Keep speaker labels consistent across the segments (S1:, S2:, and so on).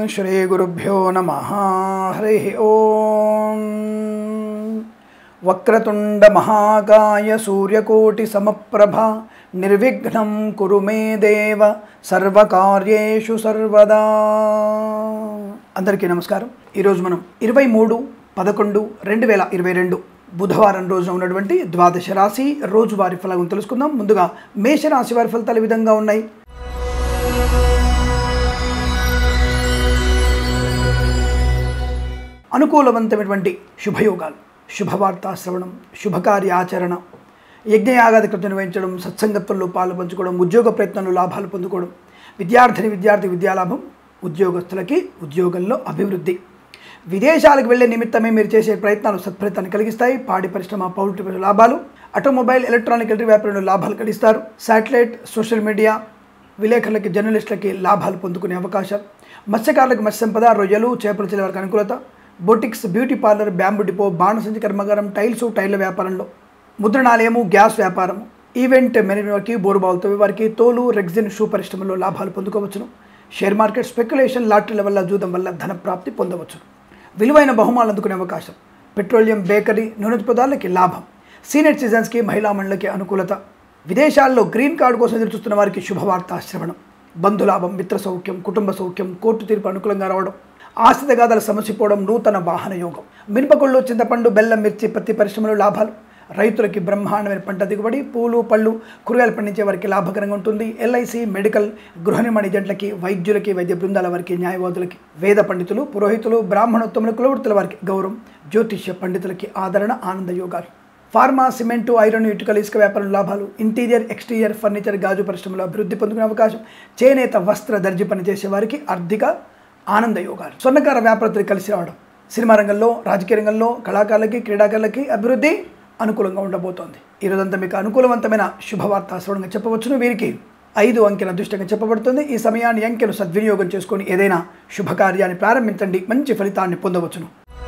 S1: శ్రీగురుభ్యో నమ హరి ఓం వక్రతుండ మహాకాయ సూర్యకోటి సమప్రభ నిర్విఘ్నం కురు మే దేవ సర్వకార్యేషు సర్వదా అందరికీ నమస్కారం ఈరోజు మనం ఇరవై మూడు పదకొండు రెండు వేల ఇరవై రెండు బుధవారం రోజున ఉన్నటువంటి ద్వాదశ రాశి రోజువారి ఫలం తెలుసుకుందాం ముందుగా మేషరాశి వారి ఫలితాలు ఈ విధంగా ఉన్నాయి అనుకూలవంతమైనటువంటి శుభయోగాలు శుభవార్త శ్రవణం శుభకార్యాచరణ యజ్ఞయాగాది కృతం నిర్వహించడం సత్సంగత్వంలో పాలు పంచుకోవడం ఉద్యోగ ప్రయత్నంలో లాభాలు పొందుకోవడం విద్యార్థిని విద్యార్థి విద్యాలాభం ఉద్యోగస్తులకి ఉద్యోగంలో అభివృద్ధి విదేశాలకు వెళ్లే నిమిత్తమే మీరు చేసే ప్రయత్నాలు సత్ఫలితాన్ని కలిగిస్తాయి పాడి పరిశ్రమ పౌల్ట్రీ పరిశ్రమ లాభాలు ఆటోమొబైల్ ఎలక్ట్రానిక్ ఎలక్ట్రిక్ వ్యాపారంలో లాభాలు కలిగిస్తారు శాటిలైట్ సోషల్ మీడియా విలేకరులకి జర్నలిస్టులకి లాభాలు పొందుకునే అవకాశం మత్స్యకారులకు మత్స్య సంపద రొయ్యలు చేపల చెల్లి వారికి అనుకూలత boutiques beauty parlour bamboo depot బాణసంచి కర్మాగారం టైల్స్ టైర్ల వ్యాపారంలో ముద్రణాలయము గ్యాస్ వ్యాపారము ఈవెంట్ మేనేజ్మెంట్ వారికి బోరుబావులతో వారికి తోలు రెగ్జిన్ షూ పరిశ్రమలో లాభాలు పొందుకోవచ్చును షేర్ మార్కెట్ స్పెక్యులేషన్ లాటరీల వల్ల జూదం వల్ల ధన ప్రాప్తి పొందవచ్చును విలువైన బహుమానాలు అందుకునే అవకాశం పెట్రోలియం బేకరీ నూనె పదార్థాలకి లాభం సీనియర్ సిటిజన్స్కి మహిళా మండలికి అనుకూలత విదేశాల్లో గ్రీన్ కార్డు కోసం ఎదురు చూస్తున్న వారికి శుభవార్త శ్రవణం బంధులాభం మిత్ర సౌఖ్యం కుటుంబ సౌఖ్యం కోర్టు తీర్పు అనుకూలంగా రావడం ఆస్తి గాథల సమసిపోవడం నూతన వాహన యోగం మినపకొళ్ళు చింతపండు బెల్లం మిర్చి పత్తి పరిశ్రమలు లాభాలు రైతులకి బ్రహ్మాండమైన పంట దిగుబడి పూలు పళ్ళు కూరగాయలు పండించే వారికి లాభకరంగా ఉంటుంది ఎల్ఐసి మెడికల్ గృహ నిర్మాణ ఏజెంట్లకి వైద్యులకి వైద్య బృందాల వారికి న్యాయవాదులకి వేద పండితులు పురోహితులు బ్రాహ్మణోత్తములు కులవృత్తుల వారికి గౌరవం జ్యోతిష్య పండితులకి ఆదరణ ఆనంద యోగాలు ఫార్మా సిమెంటు ఐరన్ ఇటుకల ఇసుక వ్యాపారం లాభాలు ఇంటీరియర్ ఎక్స్టీరియర్ ఫర్నిచర్ గాజు పరిశ్రమలో అభివృద్ధి పొందుకునే అవకాశం చేనేత వస్త్ర దర్జీ పనిచేసే వారికి ఆర్థిక ఆనంద యోగాలు స్వర్ణకార వ్యాపారస్తులు కలిసి రావడం సినిమా రంగంలో రాజకీయ రంగంలో కళాకారులకి క్రీడాకారులకి అభివృద్ధి అనుకూలంగా ఉండబోతోంది ఈరోజంతా మీకు అనుకూలవంతమైన శుభవార్త శ్రవణంగా చెప్పవచ్చును వీరికి ఐదు అంకెల అదృష్టంగా చెప్పబడుతుంది ఈ సమయాన్ని అంకెను సద్వినియోగం చేసుకొని ఏదైనా శుభకార్యాన్ని ప్రారంభించండి మంచి ఫలితాన్ని పొందవచ్చును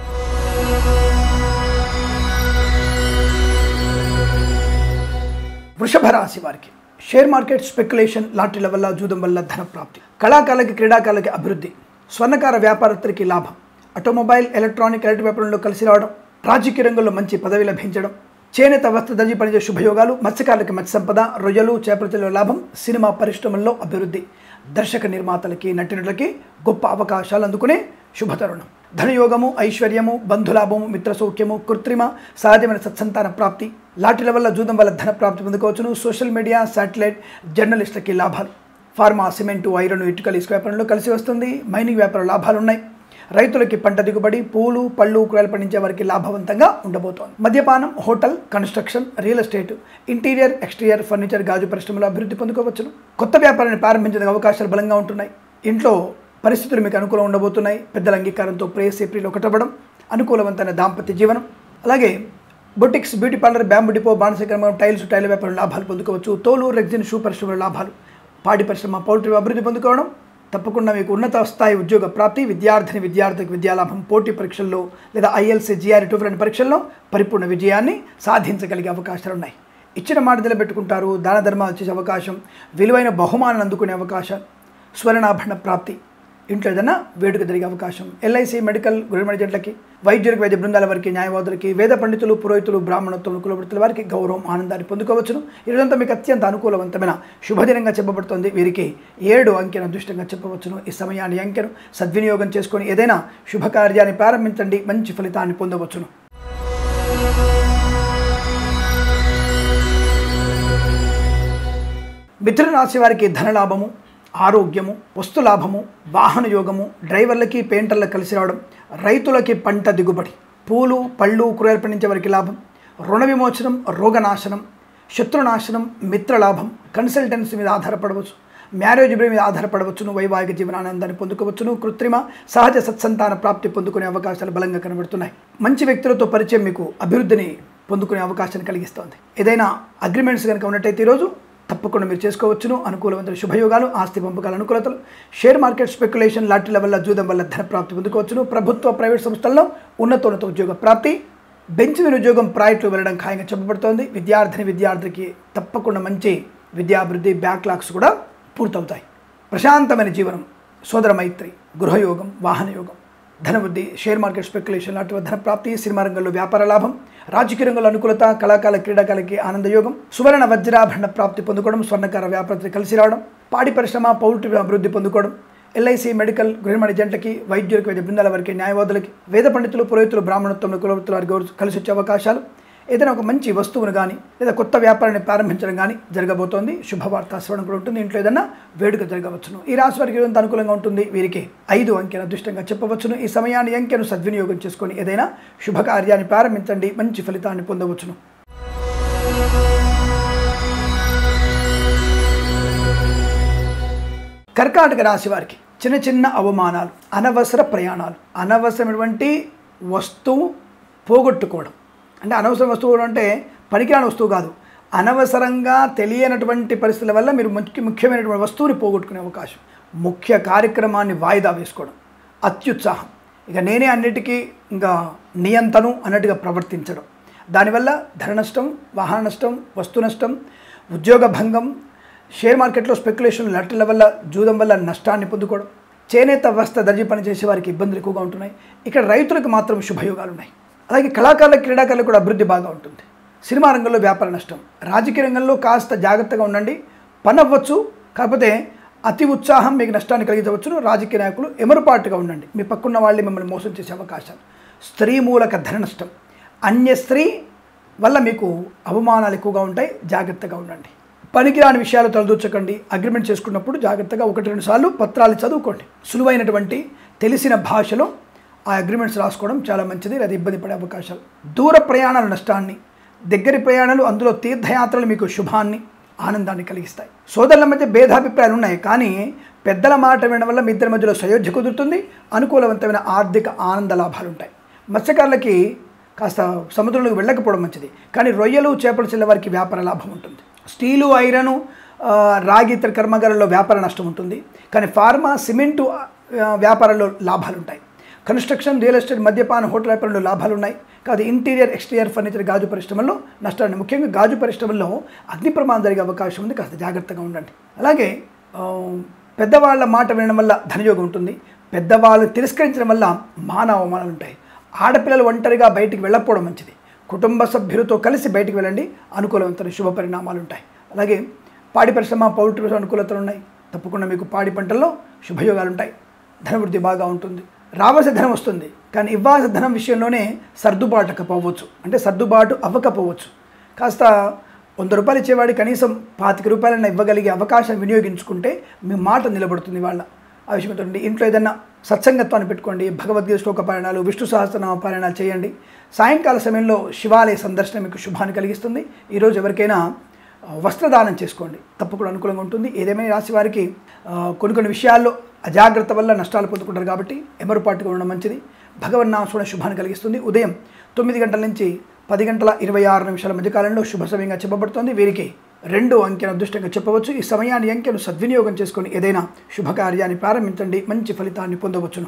S1: వృషభ రాశి వారికి షేర్ మార్కెట్ స్పెక్యులేషన్ లాటరీల వల్ల జూదం వల్ల ధన ప్రాప్తి కళాకారులకి క్రీడాకారులకి అభివృద్ధి స్వర్ణకార వ్యాపారస్తులకి లాభం ఆటోమొబైల్ ఎలక్ట్రానిక్ ఎలక్ట్రిక్ వ్యాపారంలో కలిసి రావడం రాజకీయ రంగంలో మంచి పదవి లభించడం చేనేత వస్త్ర దర్జీ పనిచేసే శుభయోగాలు మత్స్యకారులకి మత్స్య సంపద రొయ్యలు చేపల లాభం సినిమా పరిశ్రమల్లో అభివృద్ధి దర్శక నిర్మాతలకి నటినులకి గొప్ప అవకాశాలు అందుకునే శుభతరుణం ధనయోగము ఐశ్వర్యము బంధులాభము మిత్ర సౌఖ్యము కృత్రిమ సహజమైన సత్సంతాన ప్రాప్తి లాటరీల వల్ల జూదం వల్ల ధన ప్రాప్తి పొందుకోవచ్చును సోషల్ మీడియా శాటిలైట్ జర్నలిస్టులకి లాభాలు ఫార్మా సిమెంటు ఐరన్ ఇటుకలు ఇసుక వ్యాపారంలో కలిసి వస్తుంది మైనింగ్ వ్యాపారం లాభాలు ఉన్నాయి రైతులకి పంట దిగుబడి పూలు పళ్ళు కూరలు పండించే వారికి లాభవంతంగా ఉండబోతోంది మద్యపానం hotel construction real estate interior exterior furniture గాజు పరిశ్రమలో అభివృద్ధి పొందుకోవచ్చును కొత్త వ్యాపారాన్ని ప్రారంభించడానికి అవకాశాలు బలంగా ఉంటున్నాయి ఇంట్లో పరిస్థితులు మీకు అనుకూలం ఉండబోతున్నాయి పెద్దల అంగీకారంతో ప్రేయస్ ఏప్రిల్ ఒకటవ్వడం అనుకూలవంతమైన దాంపత్య జీవనం అలాగే boutiques beauty parlour bamboo depot బాణసక్రమం టైల్స్ టైల్ వ్యాపారం లాభాలు పొందుకోవచ్చు తోలు రెగ్జిన్ షూ పరిశ్రమల లాభాలు పాడి పరిశ్రమ పౌల్ట్రీ అభివృద్ధి పొందుకోవడం తప్పకుండా మీకు ఉన్నత స్థాయి ఉద్యోగ ప్రాప్తి విద్యార్థిని విద్యార్థికి విద్యాలాభం పోటీ పరీక్షల్లో లేదా ఐఎల్సీ జిఆర్ టూ ఫ్రెండ్ పరీక్షల్లో పరిపూర్ణ విజయాన్ని సాధించగలిగే అవకాశాలు ఉన్నాయి ఇచ్చిన మాట నిలబెట్టుకుంటారు దాన ధర్మాలు చేసే అవకాశం విలువైన బహుమానాలు అందుకునే అవకాశం స్వర్ణాభరణ ప్రాప్తి ఇంట్లో ఏదైనా వేడుక జరిగే అవకాశం ఎల్ఐసి మెడికల్ గృహ ఏజెంట్లకి వైద్యులకు వైద్య బృందాల వారికి న్యాయవాదులకి వేద పండితులు పురోహితులు బ్రాహ్మణత్వం కులవృత్తుల వారికి గౌరవం ఆనందాన్ని పొందుకోవచ్చును ఈరోజంతా మీకు అత్యంత అనుకూలవంతమైన శుభదినంగా చెప్పబడుతుంది వీరికి ఏడు అంకెను అదృష్టంగా చెప్పవచ్చును ఈ సమయాన్ని అంకెను సద్వినియోగం చేసుకొని ఏదైనా శుభకార్యాన్ని ప్రారంభించండి మంచి ఫలితాన్ని పొందవచ్చును మిథున రాశి వారికి ధనలాభము ఆరోగ్యము వస్తులాభము వాహన యోగము డ్రైవర్లకి పెయింటర్లకు కలిసి రావడం రైతులకి పంట దిగుబడి పూలు పళ్ళు కూరగాయలు పండించే వారికి లాభం రుణ విమోచనం రోగనాశనం శత్రునాశనం మిత్రలాభం కన్సల్టెన్సీ మీద ఆధారపడవచ్చు మ్యారేజ్ బ్రే మీద ఆధారపడవచ్చును వైవాహిక జీవనానందాన్ని పొందుకోవచ్చును కృత్రిమ సహజ సత్సంతాన ప్రాప్తి పొందుకునే అవకాశాలు బలంగా కనబడుతున్నాయి మంచి వ్యక్తులతో పరిచయం మీకు అభివృద్ధిని పొందుకునే అవకాశాన్ని కలిగిస్తోంది ఏదైనా అగ్రిమెంట్స్ కనుక ఉన్నట్టయితే ఈరోజు తప్పకుండా మీరు చేసుకోవచ్చును అనుకూలవంతుల శుభయోగాలు ఆస్తి పంపకాల అనుకూలతలు షేర్ మార్కెట్ స్పెక్యులేషన్ లాటరీల వల్ల జూదం వల్ల ధన ప్రాప్తి పొందుకోవచ్చును ప్రభుత్వ ప్రైవేట్ సంస్థల్లో ఉన్నతోన్నత ఉద్యోగ ప్రాప్తి బెంచ్ మీద ఉద్యోగం ప్రాజెక్టులు వెళ్ళడం ఖాయంగా చెప్పబడుతోంది విద్యార్థిని విద్యార్థికి తప్పకుండా మంచి విద్యాభివృద్ధి బ్యాక్లాగ్స్ కూడా పూర్తవుతాయి ప్రశాంతమైన జీవనం సోదర మైత్రి గృహయోగం వాహనయోగం ధనవృద్ధి షేర్ మార్కెట్ స్పెక్యులేషన్ లాంటి ధన ప్రాప్తి సినిమా రంగంలో వ్యాపార లాభం రాజకీయ రంగంలో అనుకూలత కళాకాల క్రీడాకాలకి ఆనందయోగం సువర్ణ వజ్రాభరణ ప్రాప్తి పొందుకోవడం స్వర్ణకార వ్యాపారത്തിൽ కలిసి రావడం పాడి పరిశ్రమ పౌల్ట్రీ అభివృద్ధి పొందుకోవడం ఎల్ఐసి మెడికల్ గృహమణి జంటకి వైద్యులకు వైద్య బృందాల వారికి న్యాయవాదులకి వేద పండితులు పురోహితులు బ్రాహ్మణత్వంలో కులవృత్తుల వారికి గౌరవ- కలిసి వచ్చే అవకాశాలు ఏదైనా ఒక మంచి వస్తువును కానీ లేదా కొత్త వ్యాపారాన్ని ప్రారంభించడం కానీ జరగబోతోంది శుభవార్త శ్రవణం కూడా ఉంటుంది ఇంట్లో ఏదైనా వేడుక జరగవచ్చును ఈ రాశి వారికి ఎంత అనుకూలంగా ఉంటుంది వీరికి ఐదు అంకెను అదృష్టంగా చెప్పవచ్చును ఈ సమయాన్ని అంకెను సద్వినియోగం చేసుకొని ఏదైనా శుభకార్యాన్ని ప్రారంభించండి మంచి ఫలితాన్ని పొందవచ్చును కర్కాటక రాశి వారికి చిన్న చిన్న అవమానాలు అనవసర ప్రయాణాలు అనవసరమైనటువంటి వస్తువు పోగొట్టుకోవడం అంటే అనవసర వస్తువు అంటే పనికిరాని వస్తువు కాదు అనవసరంగా తెలియనటువంటి పరిస్థితుల వల్ల మీరు ముఖ్య ముఖ్యమైనటువంటి వస్తువుని పోగొట్టుకునే అవకాశం ముఖ్య కార్యక్రమాన్ని వాయిదా వేసుకోవడం అత్యుత్సాహం ఇక నేనే అన్నిటికీ ఇంకా నియంతను అన్నట్టుగా ప్రవర్తించడం దానివల్ల ధర నష్టం వాహన నష్టం వస్తు నష్టం ఉద్యోగ భంగం షేర్ మార్కెట్లో స్పెక్యులేషన్ లట్టుల వల్ల జూదం వల్ల నష్టాన్ని పొందుకోవడం చేనేత వస్త్ర దర్జీ పని చేసే వారికి ఇబ్బందులు ఎక్కువగా ఉంటున్నాయి ఇక్కడ రైతులకు మాత్రం శుభయోగాలు ఉన్నాయి అలాగే కళాకారుల క్రీడాకారులకు కూడా అభివృద్ధి బాగా ఉంటుంది సినిమా రంగంలో వ్యాపార నష్టం రాజకీయ రంగంలో కాస్త జాగ్రత్తగా ఉండండి పని అవ్వచ్చు కాకపోతే అతి ఉత్సాహం మీకు నష్టాన్ని కలిగించవచ్చును రాజకీయ నాయకులు ఎమరుపాటుగా ఉండండి మీ పక్కన్న వాళ్ళు మిమ్మల్ని మోసం చేసే అవకాశాలు స్త్రీ మూలక ధన నష్టం అన్య స్త్రీ వల్ల మీకు అవమానాలు ఎక్కువగా ఉంటాయి జాగ్రత్తగా ఉండండి పనికిరాని విషయాలు తలదూర్చకండి అగ్రిమెంట్ చేసుకున్నప్పుడు జాగ్రత్తగా ఒకటి రెండు సార్లు పత్రాలు చదువుకోండి సులువైనటువంటి తెలిసిన భాషలో ఆ అగ్రిమెంట్స్ రాసుకోవడం చాలా మంచిది లేదా ఇబ్బంది పడే అవకాశాలు దూర ప్రయాణాల నష్టాన్ని దగ్గరి ప్రయాణాలు అందులో తీర్థయాత్రలు మీకు శుభాన్ని ఆనందాన్ని కలిగిస్తాయి సోదరుల మధ్య భేదాభిప్రాయాలు ఉన్నాయి కానీ పెద్దల మాట వినడం వల్ల మీ ఇద్దరి మధ్యలో సయోధ్య కుదురుతుంది అనుకూలవంతమైన ఆర్థిక ఆనంద లాభాలు ఉంటాయి మత్స్యకారులకి కాస్త సముద్రంలోకి వెళ్ళకపోవడం మంచిది కానీ రొయ్యలు చేపలు చెల్లె వారికి వ్యాపార లాభం ఉంటుంది స్టీలు ఐరను ఆ, రాగి ఇతర కర్మాగారాల్లో వ్యాపార నష్టం ఉంటుంది కానీ ఫార్మా సిమెంటు ఆ, వ్యాపారాల్లో లాభాలు ఉంటాయి కన్స్ట్రక్షన్ రియల్ ఎస్టేట్ మద్యపాన హోటల్ వ్యాపారంలో లాభాలు ఉన్నాయి కాదు ఇంటీరియర్ ఎక్స్టీరియర్ ఫర్నిచర్ గాజు పరిశ్రమల్లో నష్టాలు ముఖ్యంగా గాజు పరిశ్రమల్లో అగ్ని ప్రమాదం జరిగే అవకాశం ఉంది కాస్త జాగ్రత్తగా ఉండండి అలాగే ఆ, పెద్దవాళ్ళ మాట వినడం వల్ల ధనయోగం ఉంటుంది పెద్దవాళ్ళు తిరస్కరించడం వల్ల మానవ అవమానాలు ఉంటాయి ఆడపిల్లలు ఒంటరిగా బయటికి వెళ్ళకపోవడం మంచిది కుటుంబ సభ్యులతో కలిసి బయటికి వెళ్ళండి అనుకూలవంతమైన శుభ పరిణామాలు ఉంటాయి అలాగే పాడి పరిశ్రమ పౌల్ట్రీ పరిశ్రమ అనుకూలతలు ఉన్నాయి తప్పకుండా మీకు పాడి పంటల్లో శుభయోగాలు ఉంటాయి ధనవృద్ధి బాగా ఉంటుంది రావాల్సిన ధనం వస్తుంది కానీ ఇవ్వాల్సిన ధనం విషయంలోనే సర్దుబాటు అవ్వచ్చు అంటే సర్దుబాటు అవ్వకపోవచ్చు కాస్త వంద రూపాయలు ఇచ్చేవాడి కనీసం పాతిక రూపాయలైనా ఇవ్వగలిగే అవకాశం వినియోగించుకుంటే మీ మాట నిలబడుతుంది వాళ్ళ ఆ విషయం ఏంటంటే ఇంట్లో ఏదైనా సత్సంగత్వాన్ని పెట్టుకోండి భగవద్గీత శ్లోక పారాయణాలు విష్ణు సహస్రనామ పారాయణాలు చేయండి సాయంకాల సమయంలో శివాలయ సందర్శన మీకు శుభాన్ని కలిగిస్తుంది ఈరోజు ఎవరికైనా ఆ, వస్త్రదానం చేసుకోండి తప్పకుండా అనుకూలంగా ఉంటుంది ఏదేమైనా ఈ రాశి వారికి ఆ, కొన్ని కొన్ని విషయాల్లో అజాగ్రత్త వల్ల నష్టాలు పొందుకుంటారు కాబట్టి ఎమరుపాటుగా ఉండడం మంచిది భగవన్నామస్మరణ శుభాన్ని కలిగిస్తుంది ఉదయం తొమ్మిది గంటల నుంచి పది గంటల ఇరవై ఆరు నిమిషాల మధ్య కాలంలో శుభ సమయంగా చెప్పబడుతోంది వీరికి రెండు అంకెను అదృష్టంగా చెప్పవచ్చు ఈ సమయాన్ని అంకెను సద్వినియోగం చేసుకొని ఏదైనా శుభకార్యాన్ని ప్రారంభించండి మంచి ఫలితాన్ని పొందవచ్చును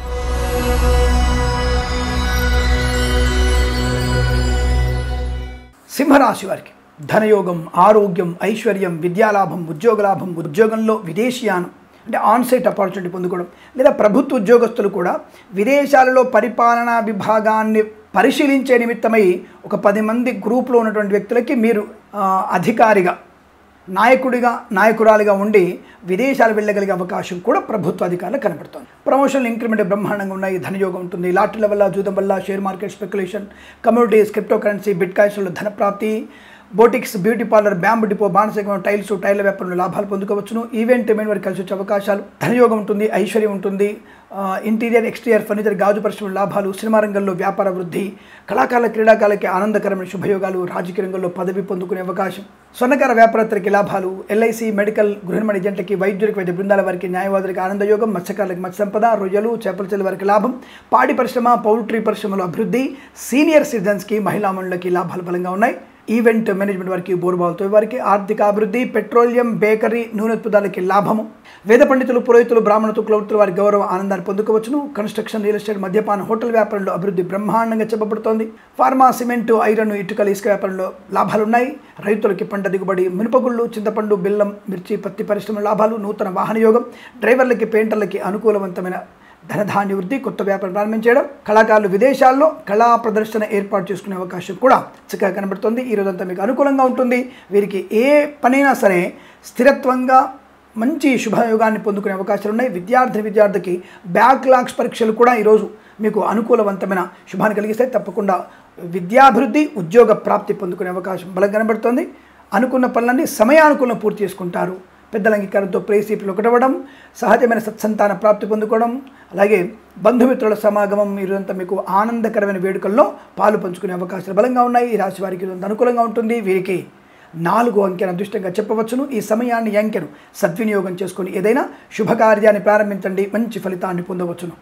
S1: సింహరాశి వారికి ధనయోగం ఆరోగ్యం ఐశ్వర్యం విద్యాలాభం ఉద్యోగలాభం ఉద్యోగంలో విదేశీయానం అంటే ఆన్సైట్ ఆపర్చునిటీ పొందుకోవడం లేదా ప్రభుత్వ ఉద్యోగస్తులు కూడా విదేశాలలో పరిపాలనా విభాగాన్ని పరిశీలించే నిమిత్తమై ఒక పది మంది గ్రూప్లో ఉన్నటువంటి వ్యక్తులకి మీరు ఆ, అధికారిగా నాయకుడిగా నాయకురాలిగా ఉండి విదేశాలు వెళ్ళగలిగే అవకాశం కూడా ప్రభుత్వ అధికారులకు కనపడుతోంది ప్రమోషన్ ఇంక్రిమెంట్ బ్రహ్మాండంగా ఉన్నాయి ధనయోగం ఉంటుంది లాటరీల వల్ల జూదం వల్ల share market speculation communities crypto currency బిట్ కాయిన్స్లో ధన ప్రాప్తి boutiques beauty parlour bamboo depot బాణసకం టైల్స్ టైర్ల వ్యాపారంలో లాభాలు పొందుకోవచ్చును ఈవెంట్ పేమెంట్ వారికి కలిసి వచ్చే అవకాశాలు ధనయోగం ఉంటుంది ఐశ్వర్యం ఉంటుంది ఆ, ఇంటీరియర్ ఎక్స్టీరియర్ ఫర్నిచర్ గాజు పరిశ్రమల లాభాలు సినిమా రంగంలో వ్యాపార వృద్ధి కళాకారుల క్రీడాకారులకి ఆనందకరమైన శుభయోగాలు రాజకీయ రంగంలో పదవి పొందుకునే అవకాశం స్వర్ణకార వ్యాపారస్తులకి లాభాలు ఎల్ఐసి మెడికల్ గృహిణి జంటకి వైద్యులకి వైద్య బృందాల వారికి న్యాయవాదులకి ఆనందయోగం మత్స్యకారులకి మత్స్య సంపద రొయ్యలు చేపల చెల్లి వారికి లాభం పాడి పరిశ్రమ పౌల్ట్రీ పరిశ్రమలో అభివృద్ధి సీనియర్ సిటిజన్స్కి మహిళా మనులకి లాభాలు బలంగా ఉన్నాయి ఈవెంట్ మేనేజ్మెంట్ వారికి బోరుబావులతో వారికి ఆర్థిక అభివృద్ధి పెట్రోలియం బేకరీ నూనె ఉత్పత్తులకి లాభము వేద పండితులు పురోహితులు బ్రాహ్మణులు కులవృత్తులు వారి గౌరవ ఆనందాన్ని పొందుకోవచ్చును కన్స్ట్రక్షన్ రియల్ ఎస్టేట్ మద్యపాన హోటల్ వ్యాపారంలో అభివృద్ధి బ్రహ్మాండంగా చెప్పబడుతోంది ఫార్మా సిమెంట్ ఐరన్ ఇటుకల ఇసుక వ్యాపారంలో లాభాలు ఉన్నాయి రైతులకి పంట దిగుబడి మినపగుళ్ళు చింతపండు బెల్లం మిర్చి పత్తి పరిశ్రమ లాభాలు నూతన వాహన యోగం డ్రైవర్లకి పెయింటర్లకి అనుకూలవంతమైన ధనధాన్య వృద్ధి కొత్త వ్యాపారం ప్రారంభించడం కళాకారులు విదేశాల్లో కళా ప్రదర్శన ఏర్పాటు చేసుకునే అవకాశం కూడా చక్కగా కనబడుతుంది ఈ రోజంతా మీకు అనుకూలంగా ఉంటుంది వీరికి ఏ పనైనా సరే స్థిరత్వంగా మంచి శుభయోగాన్ని పొందుకునే అవకాశాలు ఉన్నాయి విద్యార్థి విద్యార్థికి బ్యాక్లాగ్స్ పరీక్షలు కూడా ఈరోజు మీకు అనుకూలవంతమైన శుభాన్ని కలిగిస్తాయి తప్పకుండా విద్యాభివృద్ధి ఉద్యోగ ప్రాప్తి పొందుకునే అవకాశం బలం కనబడుతుంది అనుకున్న పనులన్నీ సమయానుకూలం పూర్తి చేసుకుంటారు పెద్దల అంగీకారంతో ప్రేసీపులు ఒకటవడం సహజమైన సత్సంతాన ప్రాప్తి పొందుకోవడం అలాగే బంధుమిత్రుల సమాగమం ఇదంతా మీకు ఆనందకరమైన వేడుకల్లో పాలు పంచుకునే అవకాశాలు బలంగా ఉన్నాయి ఈ రాశి వారికి ఇదంతా అనుకూలంగా ఉంటుంది వీరికి నాలుగు అంకెను అదృష్టంగా చెప్పవచ్చును ఈ సమయాన్ని ఈ అంకెను సద్వినియోగం చేసుకొని ఏదైనా శుభకార్యాన్ని ప్రారంభించండి మంచి ఫలితాన్ని పొందవచ్చును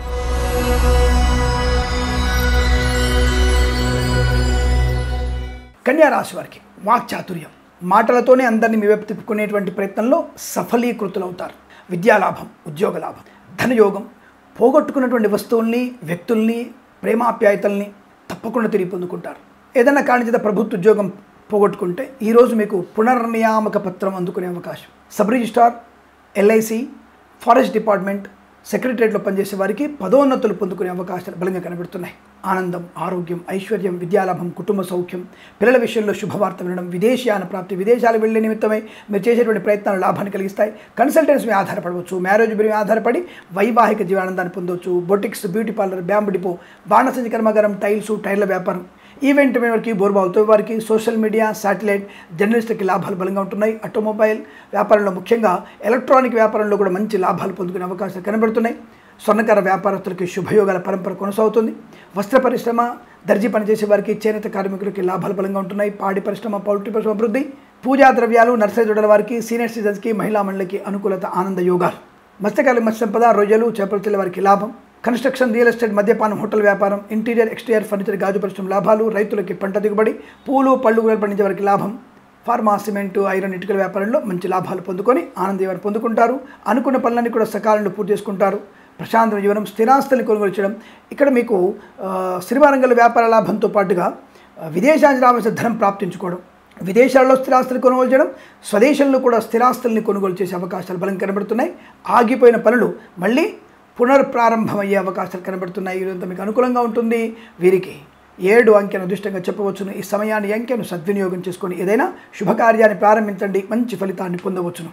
S1: కన్యా రాశి వారికి వాక్చాతుర్యం మాటలతోనే అందరినీ మీ వైపు తిప్పుకునేటువంటి ప్రయత్నంలో సఫలీకృతులవుతారు విద్యాలాభం ఉద్యోగ లాభం ధనయోగం పోగొట్టుకున్నటువంటి వస్తువుల్ని వ్యక్తుల్ని ప్రేమాప్యాయతల్ని తప్పకుండా తిరిగి పొందుకుంటారు ఏదైనా కారణం చేత ప్రభుత్వ ఉద్యోగం పోగొట్టుకుంటే ఈరోజు మీకు పునర్నియామక పత్రం అందుకునే అవకాశం sub registrar LIC forest department సెక్రటరియట్లో పనిచేసే వారికి పదోన్నతులు పొందుకునే అవకాశాలు బలంగా కనబడుతున్నాయి ఆనందం ఆరోగ్యం ఐశ్వర్యం విద్యాలాభం కుటుంబ సౌఖ్యం పిల్లల విషయంలో శుభవార్త వినడం విదేశీయాన ప్రాప్తి విదేశాలు వెళ్లే నిమిత్తమై మీరు చేసేటువంటి ప్రయత్నాలు లాభాన్ని కలిగిస్తాయి కన్సల్టెన్సీ మీద ఆధారపడవచ్చు మ్యారేజ్ బిల్ మీద ఆధారపడి వైవాహిక జీవనానందాన్ని పొందవచ్చు boutiques beauty parlour bamboo depot బాణసంచి కర్మాగారం టైల్స్ టైర్ల వ్యాపారం ఈవెంట్ వారికి బోర్బావుతో వారికి సోషల్ మీడియా శాటిలైట్ జర్నలిస్టులకి లాభాలు బలంగా ఉంటున్నాయి ఆటోమొబైల్ వ్యాపారంలో ముఖ్యంగా ఎలక్ట్రానిక్ వ్యాపారంలో కూడా మంచి లాభాలు పొందుకునే అవకాశాలు కనబడుతున్నాయి స్వర్ణకార వ్యాపారస్తులకి శుభయోగాల పరంపర కొనసాగుతుంది వస్త్ర పరిశ్రమ దర్జీ పనిచేసే వారికి చేనేత కార్మికులకి లాభాలు బలంగా ఉంటున్నాయి పాడి పరిశ్రమ పౌల్ట్రీ పరిశ్రమ అభివృద్ధి పూజా ద్రవ్యాలు నర్సరీ దొడల వారికి సీనియర్ సిటిజన్స్కి మహిళా మండలికి అనుకూలత ఆనంద యోగాలు మత్స్యకాల మత్స్య సంపద రొయ్యలు చేపల తెల్ల వారికి లాభం కన్స్ట్రక్షన్ రియల్ ఎస్టేట్ మద్యపానం హోటల్ వ్యాపారం ఇంటీరియర్ ఎక్స్టీరియర్ ఫర్నిచర్ గాజు పరిశ్రమ లాభాలు రైతులకి పంట దిగుబడి పూలు పళ్ళు కూరలు పండించే వారికి లాభం ఫార్మా సిమెంట్ ఐరన్ ఇటుకల వ్యాపారంలో మంచి లాభాలు పొందుకొని ఆనందీవారు పొందుకుంటారు అనుకున్న పనులన్నీ కూడా సకాలంలో పూర్తి చేసుకుంటారు ప్రశాంత జీవనం స్థిరాస్తుల్ని కొనుగోలు చేయడం ఇక్కడ మీకు ఆ, సినిమా రంగంలో వ్యాపార లాభంతో పాటుగా ఆ, విదేశానికి రావాల్సిన ధనం ప్రాప్తించుకోవడం విదేశాల్లో స్థిరాస్తులు కొనుగోలు చేయడం స్వదేశంలో కూడా స్థిరాస్తుల్ని కొనుగోలు చేసే అవకాశాలు బలం కనబడుతున్నాయి ఆగిపోయిన పనులు మళ్ళీ పునర్ప్రారంభమయ్యే అవకాశాలు కనబడుతున్నాయి ఇదంతా మీకు అనుకూలంగా ఉంటుంది వీరికి ఏడు అంకెను అదృష్టంగా చెప్పవచ్చును ఈ సమయాన్ని ఈ అంకెను సద్వినియోగం చేసుకొని ఏదైనా శుభకార్యాన్ని ప్రారంభించండి మంచి ఫలితాన్ని పొందవచ్చును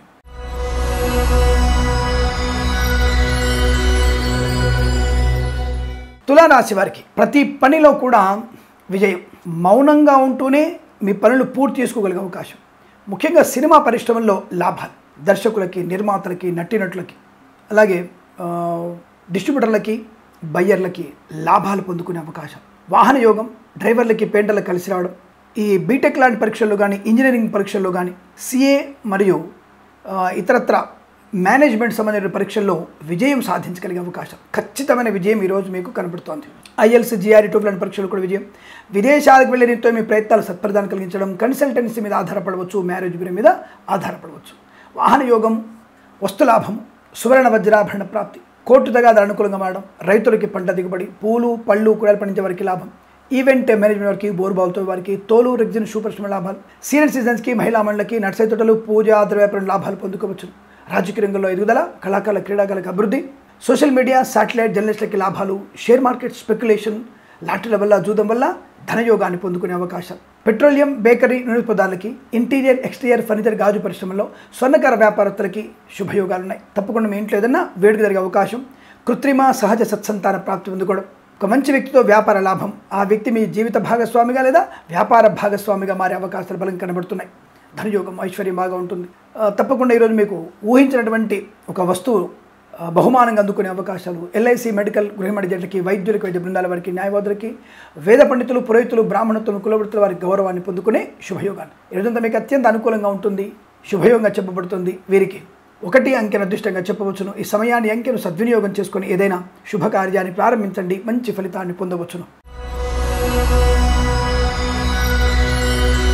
S1: తులారాశి వారికి ప్రతి పనిలో కూడా విజయం మౌనంగా ఉంటూనే మీ పనులు పూర్తి చేసుకోగలిగే అవకాశం ముఖ్యంగా సినిమా పరిశ్రమల్లో లాభాలు దర్శకులకి నిర్మాతలకి నటీనటులకి అలాగే ఆ, డిస్ట్రిబ్యూటర్లకి బయ్యర్లకి లాభాలు పొందుకునే అవకాశం వాహన యోగం డ్రైవర్లకి పెయింటర్లకు కలిసి రావడం ఈ బీటెక్ లాంటి పరీక్షల్లో కానీ ఇంజనీరింగ్ పరీక్షల్లో కానీ సిఏ మరియు ఆ, ఇతరత్ర మేనేజ్మెంట్ సంబంధించిన పరీక్షల్లో విజయం సాధించగలిగే అవకాశం ఖచ్చితమైన విజయం ఈరోజు మీకు కనబడుతోంది ఐఎల్స్ జిఆర్ఈ టూ లాంటి పరీక్షలు కూడా విజయం విదేశాలకు వెళ్ళే రీతితో మీ ప్రయత్నాలు సత్ప్రదానం కలిగించడం కన్సల్టెన్సీ మీద ఆధారపడవచ్చు మ్యారేజ్ బ్యూరో మీద ఆధారపడవచ్చు వాహన యోగం వస్తులాభం సువర్ణ వజ్రాభరణ ప్రాప్తి కోర్టు తగాదాలు అనుకూలంగా మారడం రైతులకి పంట దిగుబడి పూలు పళ్ళు కూరలు పండించే వారికి లాభం ఈవెంట్ మేనేజ్మెంట్ వారికి బోర్బావులతో వారికి తోలు రెగ్జిన్ సూపర్ స్టార్ లాభాలు సీనియర్ సిటిజన్స్కి మహిళా మండలికి నర్సరీ తోటలు పూజ ఆధార వ్యాపారం లాభాలు పొందుకోవచ్చు రాజకీయ రంగంలో ఎదుగుదల కళాకారుల క్రీడాకారులకు అభివృద్ధి సోషల్ మీడియా శాటిలైట్ జర్నలిస్టులకి లాభాలు షేర్ మార్కెట్ స్పెక్యులేషన్ లాటరీల వల్ల జూదం వల్ల ధనయోగాన్ని పొందుకునే అవకాశం పెట్రోలియం బేకరీ నూనె పదార్థాలకి ఇంటీరియర్ ఎక్స్టీరియర్ ఫర్నిచర్ గాజు పరిశ్రమలో స్వర్ణకార వ్యాపారస్తులకి శుభయోగాలు ఉన్నాయి తప్పకుండా మీ ఇంట్లో ఏదన్నా వేడుక జరిగే అవకాశం కృత్రిమ సహజ సత్సంతాన ప్రాప్తి పొందుకోవడం ఒక మంచి వ్యక్తితో వ్యాపార లాభం ఆ వ్యక్తి మీ జీవిత భాగస్వామిగా లేదా వ్యాపార భాగస్వామిగా మారే అవకాశాలు బలం కనబడుతున్నాయి ధనయోగం ఐశ్వర్యం బాగా ఉంటుంది ఆ, తప్పకుండా ఈరోజు మీకు ఊహించినటువంటి ఒక వస్తువు ఆ, బహుమానంగా అందుకునే అవకాశాలు ఎల్ఐసి మెడికల్ గృహమడిజెట్లకి వైద్యులకి వైద్య బృందాల వారికి న్యాయవాదులకి వేద పండితులు పురోహితులు బ్రాహ్మణత్వం కులవృత్తుల వారి గౌరవాన్ని పొందుకునే శుభయోగాలు ఈరోజంతా మీకు అత్యంత అనుకూలంగా ఉంటుంది శుభయోగంగా చెప్పబడుతుంది వీరికి ఒకటి అంకెను అదృష్టంగా చెప్పవచ్చును ఈ సమయాన్ని అంకెను సద్వినియోగం చేసుకొని ఏదైనా శుభకార్యాన్ని ప్రారంభించండి మంచి ఫలితాన్ని పొందవచ్చును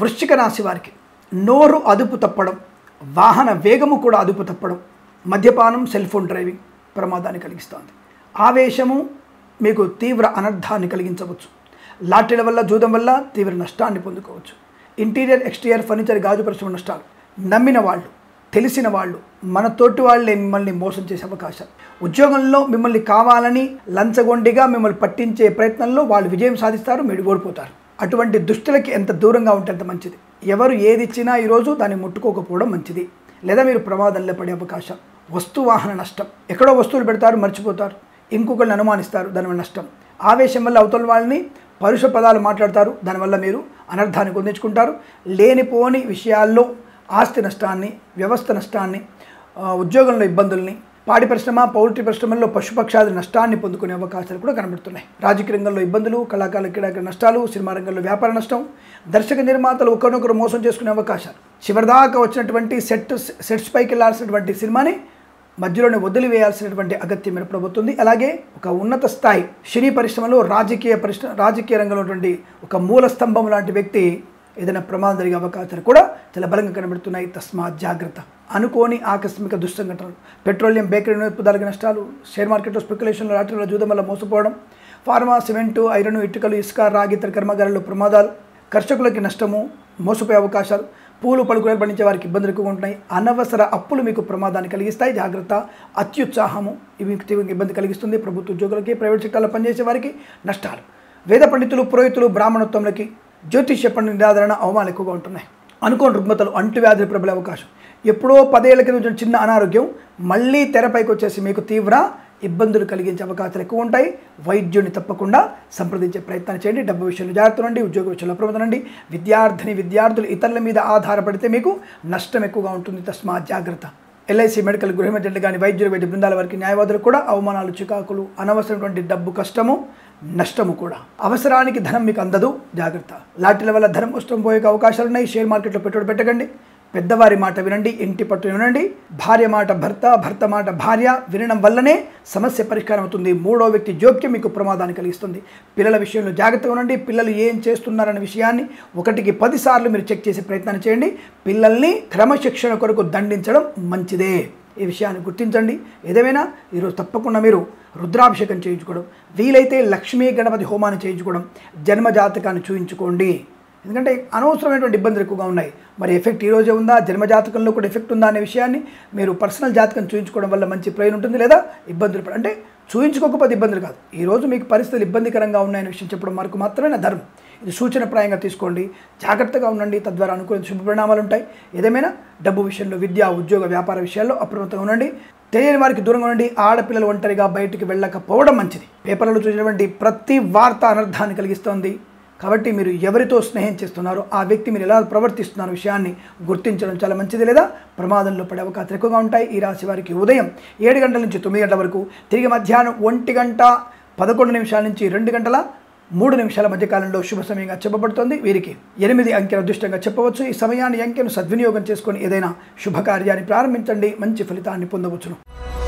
S1: వృశ్చిక రాశి వారికి నోరు అదుపు తప్పడం వాహన వేగము కూడా అదుపు తప్పడం మద్యపానం సెల్ ఫోన్ డ్రైవింగ్ ప్రమాదాన్ని కలిగిస్తుంది ఆవేశము మీకు తీవ్ర అనర్థాన్ని కలిగించవచ్చు లాటరీల వల్ల జూదం వల్ల తీవ్ర నష్టాన్ని పొందుకోవచ్చు ఇంటీరియర్ ఎక్స్టీరియర్ ఫర్నిచర్ గాజు పరిశ్రమ నష్టాలు నమ్మిన వాళ్ళు తెలిసిన వాళ్ళు మన తోటి వాళ్ళే మిమ్మల్ని మోసం చేసే అవకాశం ఉద్యోగంలో మిమ్మల్ని కావాలని లంచగొండిగా మిమ్మల్ని పట్టించే ప్రయత్నంలో వాళ్ళు విజయం సాధిస్తారు మీరు ఓడిపోతారు అటువంటి దుష్టులకి ఎంత దూరంగా ఉంటే అంత మంచిది ఎవరు ఏది ఇచ్చినా ఈరోజు దాన్ని ముట్టుకోకపోవడం మంచిది లేదా మీరు ప్రమాదంలో పడే అవకాశం వస్తు వాహన నష్టం ఎక్కడో వస్తువులు పెడతారు మర్చిపోతారు ఇంకొకరిని అనుమానిస్తారు దానివల్ల నష్టం ఆవేశం వల్ల అవతల వాళ్ళని పరుష పదాలు మాట్లాడతారు దానివల్ల మీరు అనర్థాన్ని పొందించుకుంటారు లేనిపోని విషయాల్లో ఆస్తి నష్టాన్ని వ్యవస్థ నష్టాన్ని ఆ, ఉద్యోగంలో ఇబ్బందుల్ని పాడి పరిశ్రమ పౌల్ట్రీ పరిశ్రమల్లో పశుపక్షాది నష్టాన్ని పొందుకునే అవకాశాలు కూడా కనబడుతున్నాయి రాజకీయ రంగంలో ఇబ్బందులు కళాకారుల క్రీడాకార నష్టాలు సినిమా రంగంలో వ్యాపార నష్టం దర్శక నిర్మాతలు ఒకరినొకరు మోసం చేసుకునే అవకాశాలు చివరిదాకా వచ్చినటువంటి సెట్ సెట్స్ పైకి వెళ్ళాల్సినటువంటి సినిమాని మధ్యలోనే వదిలివేయాల్సినటువంటి అగత్యం ఏర్పడబోతుంది అలాగే ఒక ఉన్నత స్థాయి సినీ పరిశ్రమలో రాజకీయ పరిశ్రమ రాజకీయ రంగంలో ఉన్నటువంటి ఒక మూల స్తంభం లాంటి వ్యక్తి ఏదైనా ప్రమాదం జరిగే అవకాశాలు కూడా చాలా బలంగా కనబడుతున్నాయి తస్మాత్ జాగ్రత్త అనుకోని ఆకస్మిక దుస్సంఘటనలు పెట్రోలియం బేకరీ నిలుపుదలకి నష్టాలు షేర్ మార్కెట్లో స్పెక్యులేషన్లో లాటరీలో జూదం వల్ల మోసపోవడం ఫార్మా సిమెంటు ఐరన్ ఇటుకలు ఇసుక రాగి ఇతర కర్మాగారాల్లో ప్రమాదాలు కర్షకులకి నష్టము మోసపోయే అవకాశాలు పూలు పలుకులు పండించే వారికి ఇబ్బందులు ఎక్కువగా ఉంటున్నాయి అనవసర అప్పులు మీకు ప్రమాదాన్ని కలిగిస్తాయి జాగ్రత్త అత్యుత్సాహము ఇవి మీకు తీవ్రంగా ఇబ్బంది కలిగిస్తుంది ప్రభుత్వ ఉద్యోగులకి ప్రైవేట్ సెక్టార్లో పనిచేసే వారికి నష్టాలు వేద పండితులు పురోహితులు బ్రాహ్మణోత్వంలకి జ్యోతిష్య పండితుల నిరాదరణ అవమానాలు ఎక్కువగా ఉంటున్నాయి అనుకోని రుగ్మతలు అంటువ్యాధులు ప్రబలే అవకాశం ఎప్పుడో పదేళ్ల కింద వచ్చిన చిన్న అనారోగ్యం మళ్ళీ తెరపైకి వచ్చేసి మీకు తీవ్ర ఇబ్బందులు కలిగించే అవకాశాలు ఎక్కువ ఉంటాయి వైద్యుని తప్పకుండా సంప్రదించే ప్రయత్నం చేయండి డబ్బు విషయంలో జాగ్రత్త ఉండండి ఉద్యోగ విషయంలో అప్రమత్తం ఉండండి విద్యార్థిని విద్యార్థులు ఇతరుల మీద ఆధారపడితే మీకు నష్టం ఎక్కువగా ఉంటుంది తస్మాత్ జాగ్రత్త ఎల్ఐసి మెడికల్ గృహ మెజెంట్లు కానీ వైద్యుల వైద్య బృందాల వారికి న్యాయవాదులు కూడా అవమానాలు చికాకులు అనవసరమైనటువంటి డబ్బు కష్టము నష్టము కూడా అవసరానికి ధనం మీకు అందదు జాగ్రత్త లాటరీల వల్ల ధనం నష్టం పోయే అవకాశాలు ఉన్నాయి షేర్ మార్కెట్లో పెట్టుబడి పెట్టకండి పెద్దవారి మాట వినండి ఇంటి పట్టు వినండి భార్య మాట భర్త భర్త మాట భార్య వినడం వల్లనే సమస్య పరిష్కారం అవుతుంది మూడో వ్యక్తి జోక్యం మీకు ప్రమాదాన్ని కలిగిస్తుంది పిల్లల విషయంలో జాగ్రత్తగా ఉండండి పిల్లలు ఏం చేస్తున్నారనే విషయాన్ని ఒకటికి పదిసార్లు మీరు చెక్ చేసే ప్రయత్నం చేయండి పిల్లల్ని క్రమశిక్షణ కొరకు దండించడం మంచిదే ఈ విషయాన్ని గుర్తించండి ఏదేమైనా ఈరోజు తప్పకుండా మీరు రుద్రాభిషేకం చేయించుకోవడం వీలైతే లక్ష్మీ గణపతి హోమాన్ని చేయించుకోవడం జన్మజాతకాన్ని చూయించుకోండి ఎందుకంటే అనవసరమైనటువంటి ఇబ్బందులు ఎక్కువగా ఉన్నాయి మరి ఎఫెక్ట్ ఈ రోజే ఉందా జన్మజాతకంలో కూడా ఎఫెక్ట్ ఉందా అనే విషయాన్ని మీరు పర్సనల్ జాతకం చూయించుకోవడం వల్ల మంచి ప్రయోజనం ఉంటుంది లేదా ఇబ్బందులు పడ- అంటే చూయించుకోకపోతే ఇబ్బందులు కాదు ఈరోజు మీకు పరిస్థితులు ఇబ్బందికరంగా ఉన్నాయనే విషయం చెప్పడం వరకు మాత్రమే నా ధర్మం ఇది సూచనప్రాయంగా తీసుకోండి జాగ్రత్తగా ఉండండి తద్వారా అనుకూల శుభ పరిణామాలు ఉంటాయి ఏదేమైనా డబ్బు విషయంలో విద్య ఉద్యోగ వ్యాపార విషయాల్లో అప్రమత్తంగా ఉండండి తెలియని వారికి దూరంగా ఉండండి ఆడపిల్లలు ఒంటరిగా బయటికి వెళ్ళకపోవడం మంచిది పేపర్లలో చూసినటువంటి ప్రతి వార్త అనర్థాన్ని కలిగిస్తోంది కాబట్టి మీరు ఎవరితో స్నేహం చేస్తున్నారో ఆ వ్యక్తి మీరు ఎలా ప్రవర్తిస్తున్నారు విషయాన్ని గుర్తించడం చాలా మంచిది లేదా ప్రమాదంలో పడే అవకాశాలు ఎక్కువగా ఉంటాయి ఈ రాశి వారికి ఉదయం ఏడు గంటల నుంచి తొమ్మిది గంటల వరకు తిరిగి మధ్యాహ్నం ఒంటి గంట పదకొండు నిమిషాల నుంచి రెండు గంటల మూడు నిమిషాల మధ్య కాలంలో శుభ సమయంగా చెప్పబడుతోంది వీరికి ఎనిమిది అంకెల అదృష్టంగా చెప్పవచ్చు ఈ సమయాన్ని ఈ అంకెను సద్వినియోగం చేసుకొని ఏదైనా శుభకార్యాన్ని ప్రారంభించండి మంచి ఫలితాన్ని పొందవచ్చును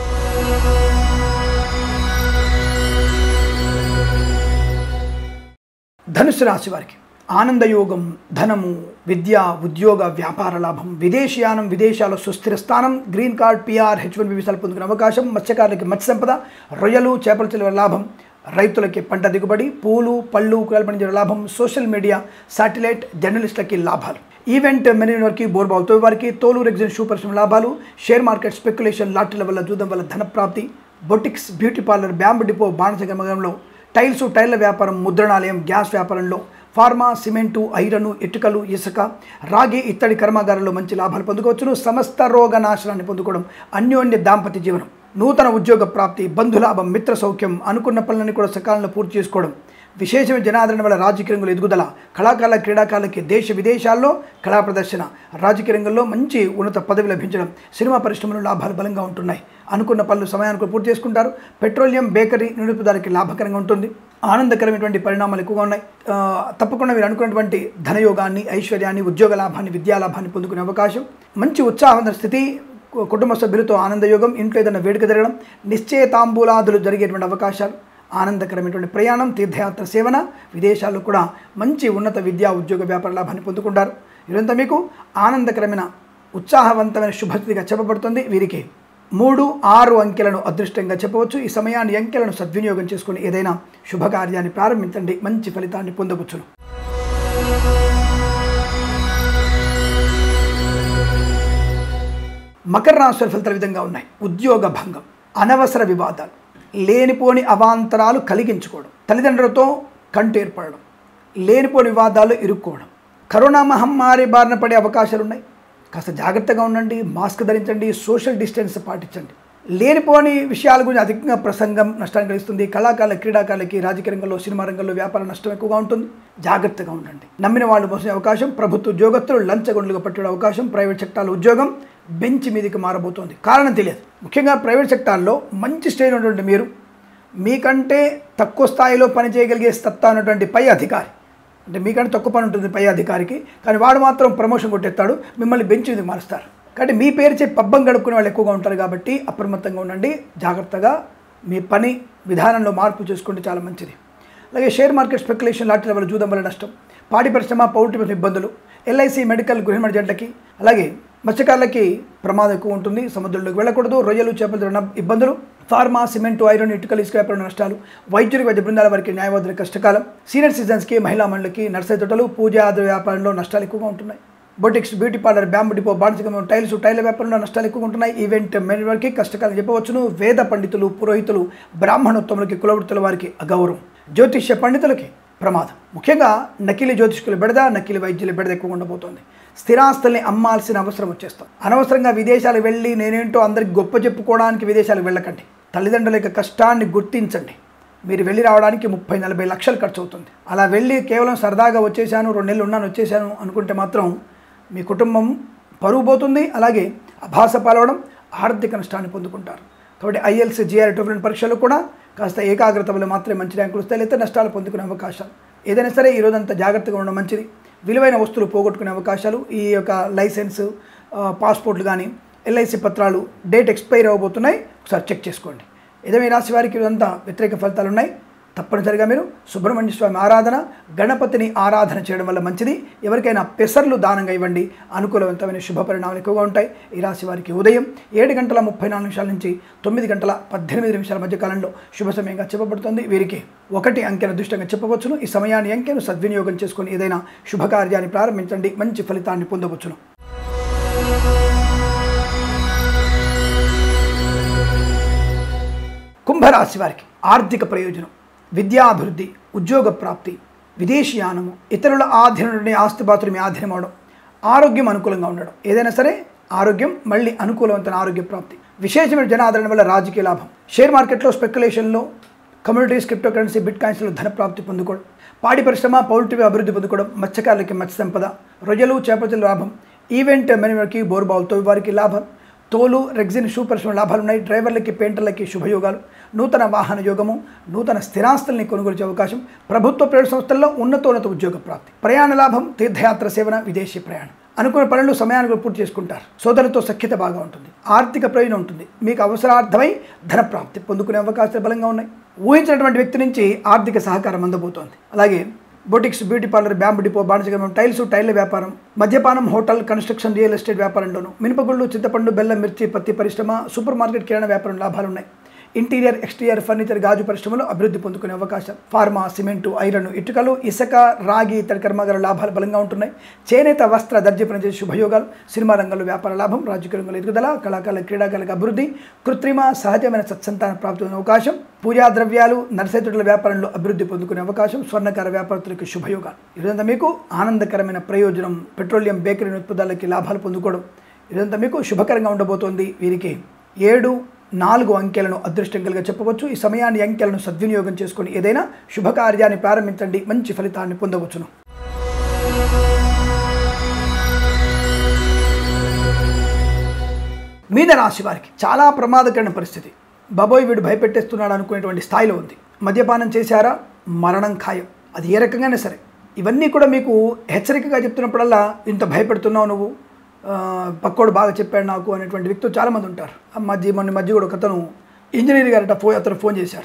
S1: ధనుసు రాశి వారికి ఆనందయోగం ధనము విద్య ఉద్యోగ వ్యాపార లాభం విదేశీయానం విదేశాల సుస్థిర స్థానం green card PR H one వీసాలు పొందుకునే అవకాశం మత్స్యకారులకి మత్స్య సంపద రొయ్యలు చేపల చెలువ లాభం రైతులకి పంట దిగుబడి పూలు పళ్ళు కూరలు పండించే లాభం సోషల్ మీడియా శాటిలైట్ జర్నలిస్టులకి లాభాలు ఈవెంట్ మెరీన్ వారికి బోర్బాల్ తోవి వారికి తోలు రెగ్జిన్ షూ పరిశ్రమ లాభాలు షేర్ మార్కెట్ స్పెక్యులేషన్ లాటరీల వల్ల జూదం వల్ల ధన ప్రాప్తి boutiques beauty parlour bamboo depot బాణస గమగంలో టైల్స్ టైర్ల వ్యాపారం ముద్రణాలయం గ్యాస్ వ్యాపారంలో ఫార్మా సిమెంటు ఐరను ఇటుకలు ఇసుక రాగి ఇత్తడి కర్మాగారాల్లో మంచి లాభాలు పొందుకోవచ్చును సమస్త రోగ నాశనాన్ని పొందుకోవడం అన్యోన్య దాంపత్య జీవనం నూతన ఉద్యోగ ప్రాప్తి బంధులాభం మిత్ర సౌఖ్యం అనుకున్న పనులను కూడా సకాలంలో పూర్తి చేసుకోవడం విశేషమైన జనాదరణ వల్ల రాజకీయ రంగంలో ఎదుగుదల కళాకారుల క్రీడాకారులకి దేశ విదేశాల్లో కళా ప్రదర్శన రాజకీయ రంగంలో మంచి ఉన్నత పదవి లభించడం సినిమా పరిశ్రమలో లాభాలు బలంగా ఉంటున్నాయి అనుకున్న పనులు సమయానికి పూర్తి చేసుకుంటారు పెట్రోలియం బేకరీ నిరుపుదారికి లాభకరంగా ఉంటుంది ఆనందకరమైనటువంటి పరిణామాలు ఎక్కువగా ఉన్నాయి ఆ, తప్పకుండా మీరు అనుకున్నటువంటి ధనయోగాన్ని ఐశ్వర్యాన్ని ఉద్యోగ లాభాన్ని విద్యా లాభాన్ని పొందుకునే అవకాశం మంచి ఉత్సాహవంత స్థితి కు- కుటుంబ సభ్యులతో ఆనందయోగం ఇంట్లో ఏదైనా వేడుక జరగడం నిశ్చయ తాంబూలాదులు జరిగేటువంటి అవకాశాలు ఆనందకరమైనటువంటి ప్రయాణం తీర్థయాత్ర సేవన విదేశాల్లో కూడా మంచి ఉన్నత విద్యా ఉద్యోగ వ్యాపార లాభాన్ని పొందుకుంటారు ఇదంతా మీకు ఆనందకరమైన ఉత్సాహవంతమైన శుభతిగా చెప్పబడుతుంది వీరికి మూడు ఆరు అంకెలను అదృష్టంగా చెప్పవచ్చు ఈ సమయాన్ని అంకెలను సద్వినియోగం చేసుకుని ఏదైనా శుభకార్యాన్ని ప్రారంభించండి మంచి ఫలితాన్ని పొందవచ్చును మకర రాశి వారి ఫలితాలు ఈ విధంగా ఉన్నాయి ఉద్యోగ భంగం అనవసర వివాదాలు లేనిపోని అవాంతరాలు కలిగించుకోవడం తల్లిదండ్రులతో కంటు ఏర్పడడం లేనిపోని వివాదాలు ఇరుక్కోవడం కరోనా మహమ్మారి బారిన పడే అవకాశాలు ఉన్నాయి కాస్త జాగ్రత్తగా ఉండండి మాస్క్ ధరించండి సోషల్ డిస్టెన్స్ పాటించండి లేనిపోని విషయాల గురించి అధికంగా ప్రసంగం నష్టాన్ని కలిగిస్తుంది కళాకారుల క్రీడాకారులకి రాజకీయ రంగంలో సినిమా రంగంలో వ్యాపార నష్టం ఎక్కువగా ఉంటుంది జాగ్రత్తగా ఉండండి నమ్మిన వాళ్ళు మోసే అవకాశం ప్రభుత్వ ఉద్యోగస్తులు లంచగొండలుగా పట్టే అవకాశం ప్రైవేట్ సెక్టార్ల ఉద్యోగం బెంచ్ మీదకి మారబోతోంది కారణం తెలియదు ముఖ్యంగా ప్రైవేట్ సెక్టార్లో మంచి స్టేజ్ ఉన్నటువంటి మీరు మీకంటే తక్కువ స్థాయిలో పనిచేయగలిగే సత్తా ఉన్నటువంటి పై అధికారి అంటే మీకంటే తక్కువ పని ఉంటుంది పై అధికారికి కానీ వాడు మాత్రం ప్రమోషన్ కొట్టేస్తాడు మిమ్మల్ని బెంచ్ మీదకి మారుస్తారు కాబట్టి మీ పేరు చెప్పి పబ్బం గడుపుకునే వాళ్ళు ఎక్కువగా ఉంటారు కాబట్టి అప్రమత్తంగా ఉండండి జాగ్రత్తగా మీ పని విధానంలో మార్పు చేసుకుంటే చాలా మంచిది అలాగే షేర్ మార్కెట్ స్పెక్యులేషన్ లాంటి వల్ల జూదం వల్ల నష్టం పాడి పరిశ్రమ పౌల్ట్రీ పరిశ్రమ ఇబ్బందులు ఎల్ఐసి మెడికల్ గృహ జంటకి అలాగే మత్స్యకారులకి ప్రమాదం ఎక్కువ ఉంటుంది సముద్రంలోకి వెళ్ళకూడదు రొయ్యలు చేపలు తినడం ఇబ్బందులు ఫార్మా సిమెంట్ ఐరన్ ఇటుకలు ఇసుక వ్యాపారం నష్టాలు వైద్యులకు వైద్య బృందాల వారికి న్యాయవాదుల కష్టకాలం సీనియర్ సిటిజన్స్కి మహిళా మండలికి నర్సరీ తోటలు పూజ ఆది వ్యాపారంలో నష్టాలు ఎక్కువగా ఉంటున్నాయి boutiques beauty parlour bamboo depot బాణసికం టైల్స్ టైల్ వ్యాపారంలో నష్టాలు ఎక్కువగా ఉంటున్నాయి ఈవెంట్ మేనేజర్కి కష్టకాలం చెప్పవచ్చును వేద పండితులు పురోహితులు బ్రాహ్మణోత్తములకి కులవృత్తుల వారికి అగౌరవం జ్యోతిష్య పండితులకి ప్రమాదం ముఖ్యంగా నకిలీ జ్యోతిష్కుల బెడద నకిలీ వైద్యుల బెడద ఎక్కువగా ఉండబోతోంది స్థిరాస్తుల్ని అమ్మాల్సిన అవసరం వచ్చేస్తాం అనవసరంగా విదేశాలకు వెళ్ళి నేనేంటో అందరికి గొప్ప చెప్పుకోవడానికి విదేశాలకు వెళ్ళకండి తల్లిదండ్రుల యొక్క కష్టాన్ని గుర్తించండి మీరు వెళ్ళి రావడానికి ముప్పై నలభై లక్షలు ఖర్చు అవుతుంది అలా వెళ్ళి కేవలం సరదాగా వచ్చేసాను రెండు నెలలు ఉన్నాను వచ్చేసాను అనుకుంటే మాత్రం మీ కుటుంబం పరువు పోతుంది అలాగే అభాస పాలవడం ఆర్థిక నష్టాన్ని పొందుకుంటారు కాబట్టి ఐఎల్స్ జిఆర్ ఎటువంటి పరీక్షలు కూడా కాస్త ఏకాగ్రత వల్ల మాత్రమే మంచి ర్యాంకులు వస్తాయి లేదా నష్టాలు పొందుకునే అవకాశాలు ఏదైనా సరే ఈ రోజంతా జాగ్రత్తగా ఉండడం మంచిది విలువైన వస్తువులు పోగొట్టుకునే అవకాశాలు ఈ యొక్క లైసెన్స్ పాస్పోర్ట్లు కానీ ఎల్ఐసి పత్రాలు డేట్ ఎక్స్పైర్ అవ్వబోతున్నాయి ఒకసారి చెక్ చేసుకోండి ఏదైనా రాశి వారికి ఇదంతా వ్యతిరేక ఫలితాలు ఉన్నాయి తప్పనిసరిగా మీరు సుబ్రహ్మణ్య స్వామి ఆరాధన గణపతిని ఆరాధన చేయడం వల్ల మంచిది ఎవరికైనా పెసర్లు దానంగా ఇవ్వండి అనుకూలవంతమైన శుభ పరిణామాలు ఎక్కువగా ఉంటాయి ఈ రాశి వారికి ఉదయం ఏడు గంటల ముప్పై నాలుగు నిమిషాల నుంచి తొమ్మిది గంటల పద్దెనిమిది నిమిషాల మధ్య కాలంలో శుభ సమయంగా చెప్పబడుతుంది వీరికి ఒకటి అంకెను దృష్టంగా చెప్పవచ్చును ఈ సమయాన్ని అంకెను సద్వినియోగం చేసుకొని ఏదైనా శుభకార్యాన్ని ప్రారంభించండి మంచి ఫలితాన్ని పొందవచ్చును కుంభరాశి వారికి ఆర్థిక ప్రయోజనం విద్యాభివృద్ధి ఉద్యోగ ప్రాప్తి విదేశీయానము ఇతరుల ఆధీనం నుండి ఆస్తిపాత్రులు మీ ఆధీనం అవడం ఆరోగ్యం అనుకూలంగా ఉండడం ఏదైనా సరే ఆరోగ్యం మళ్ళీ అనుకూలవంతమైన ఆరోగ్య ప్రాప్తి విశేషమైన జనాదరణ వల్ల రాజకీయ లాభం షేర్ మార్కెట్లో స్పెక్యులేషన్లో కమ్యూనిటీస్ క్రిప్టో కరెన్సీ బిట్ కాయిన్స్లో ధన ప్రాప్తి పొందుకోవడం పాడి పరిశ్రమ పౌల్ట్రీ అభివృద్ధి పొందుకోవడం మత్స్యకారులకి మత్స్య సంపద రొయ్యలు చేపల లాభం ఈవెంట్ మేనేజర్కి బోర్బాల్తో వారికి లాభం తోలు రెగ్జిన్ షూ పరిశ్రమ లాభాలు ఉన్నాయి డ్రైవర్లకి పెయింటర్లకి శుభయోగాలు నూతన వాహన యోగము నూతన స్థిరాస్తుల్ని కొనుగోలు చేసే అవకాశం ప్రభుత్వ ప్రైవేట్ సంస్థల్లో ఉన్నతోన్నత ఉద్యోగ ప్రాప్తి ప్రయాణ లాభం తీర్థయాత్ర సేవన విదేశీ ప్రయాణం అనుకున్న పనులు సమయానికి పూర్తి చేసుకుంటారు సోదరులతో సఖ్యత బాగా ఉంటుంది ఆర్థిక ప్రయోజనం ఉంటుంది మీకు అవసరార్థమై ధన ప్రాప్తి పొందుకునే అవకాశాలు బలంగా ఉన్నాయి ఊహించినటువంటి వ్యక్తి నుంచి ఆర్థిక సహకారం అందబోతోంది అలాగే boutiques beauty parlour bamboo depot బాణసిగమం టైల్స్ టైర్ల వ్యాపారం మద్యపానం హోటల్ కన్స్ట్రక్షన్ రియల్ ఎస్టేట్ వ్యాపారంలోను మినపగుళ్ళు చింతపండు బెల్లం మిర్చి పత్తి పరిశ్రమ సూపర్ మార్కెట్ కిరాణా వ్యాపారం లాభాలు ఉన్నాయి ఇంటీరియర్ ఎక్స్టీరియర్ ఫర్నిచర్ గాజు పరిశ్రమలో అభివృద్ధి పొందుకునే అవకాశం ఫార్మా సిమెంటు ఐరన్ ఇటుకలు ఇసుక రాగి ఇతర కర్మాగార లాభాలు బలంగా ఉంటున్నాయి చేనేత వస్త్ర దర్జీ పనిచేసే శుభయోగాలు సినిమా రంగంలో వ్యాపార లాభం రాజకీయ రంగంలో ఎదుగుదల కళాకారుల క్రీడాకారులకు అభివృద్ధి కృత్రిమ సహజమైన సత్సంతాన ప్రాప్తి అనే అవకాశం పూజా ద్రవ్యాలు నర్సైతుడుల వ్యాపారంలో అభివృద్ధి పొందుకునే అవకాశం స్వర్ణకార వ్యాపారస్తులకు శుభయోగాలు ఇదంతా మీకు ఆనందకరమైన ప్రయోజనం పెట్రోలియం బేకరీ ఉత్పత్తులకి లాభాలు పొందుకోవడం ఇదంతా మీకు శుభకరంగా ఉండబోతోంది వీరికి ఏడు నాలుగు అంకెలను అదృష్టంగా చెప్పవచ్చు ఈ సమయాన్ని అంకెలను సద్వినియోగం చేసుకొని ఏదైనా శుభకార్యాన్ని ప్రారంభించండి మంచి ఫలితాన్ని పొందవచ్చును మీద రాశి వారికి చాలా ప్రమాదకరమైన పరిస్థితి బాబోయ్ వీడు భయపెట్టేస్తున్నాడు అనుకునేటువంటి స్థాయిలో ఉంది మద్యపానం చేశారా మరణం ఖాయం అది ఏ రకంగానే సరే ఇవన్నీ కూడా మీకు హెచ్చరికగా చెప్తున్నప్పుడల్లా ఇంత భయపెడుతున్నావు నువ్వు ఆ, పక్కోడు బాగా చెప్పాడు నాకు అనేటువంటి వ్యక్తులు చాలామంది ఉంటారు ఆ మధ్య మొన్న మధ్య కూడా ఒక అతను ఇంజనీర్ గారట ఫోన్ అతను ఫోన్ చేశారు